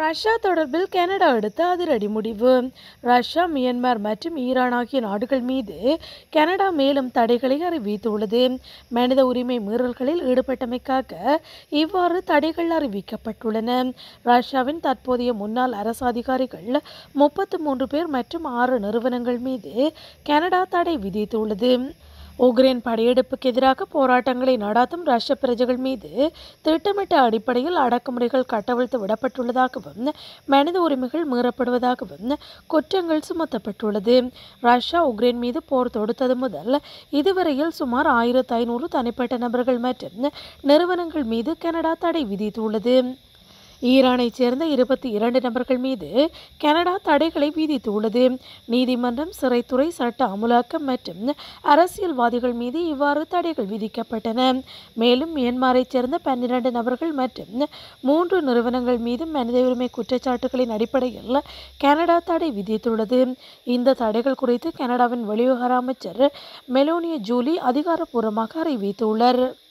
Russia தொடர்பில் Canada எடுத்த அதிரடி முடிவு ரஷ்யா மியான்மர் மற்றும் ஈரான் ஆகிய நாடுகள் மீது கனடா மேலும் தடைகளை அறிவித்துள்ளது மனித உரிமை மீறல்களில் ஈடுபட்டமைக்காக இவ்வாறு தடைகள் அறிவிக்கப்பட்டுள்ளன ரஷ்யாவின் தற்போதைய முன்னாள் அரசு அதிகாரிகள் முப்பத்து மூன்று பேர் மற்றும் ஆறு நிறுவனங்கள் மீது கனடா தடை விதித்துள்ளது உக்ரைன் படையெடுப்புக்கு எதிராக போராட்டங்களை நடாத்தும் ரஷ்ய பிரஜைகள் மீது திட்டமிட்ட அடிப்படையில் அடக்குமுறைகள் கட்டவிழ்த்து விடப்பட்டுள்ளதாகவும் மனித உரிமைகள் மீறப்படுவதாகவும் குற்றங்கள் சுமத்தப்பட்டுள்ளது ரஷ்யா உக்ரைன் மீது போர் தொடுத்தது முதல் இதுவரையில் சுமார் ஆயிரத்து ஐநூறு தனிப்பட்ட நபர்கள் மற்றும் நிறுவனங்கள் மீது கனடா தடை விதித்துள்ளது ஈரானைச் சேர்ந்த இருபத்தி இரண்டு நபர்கள் மீது கனடா தடைகளை விதித்துள்ளது நீதிமன்றம் சிறைத்துறை சட்ட அமுலாக்கம் மற்றும் அரசியல்வாதிகள் மீது இவ்வாறு தடைகள் விதிக்கப்பட்டன மேலும் மியான்மரைச் சேர்ந்த பன்னிரண்டு நபர்கள் மற்றும் மூன்று நிறுவனங்கள் மீது மனித உரிமை குற்றச்சாட்டுகளின் அடிப்படையில் கனடா தடை விதித்துள்ளது இந்த தடைகள் குறித்து கனடாவின் வெளிவிவகார அமைச்சர் மெலோனியா ஜூலி அதிகாரப்பூர்வமாக அறிவித்துள்ளார்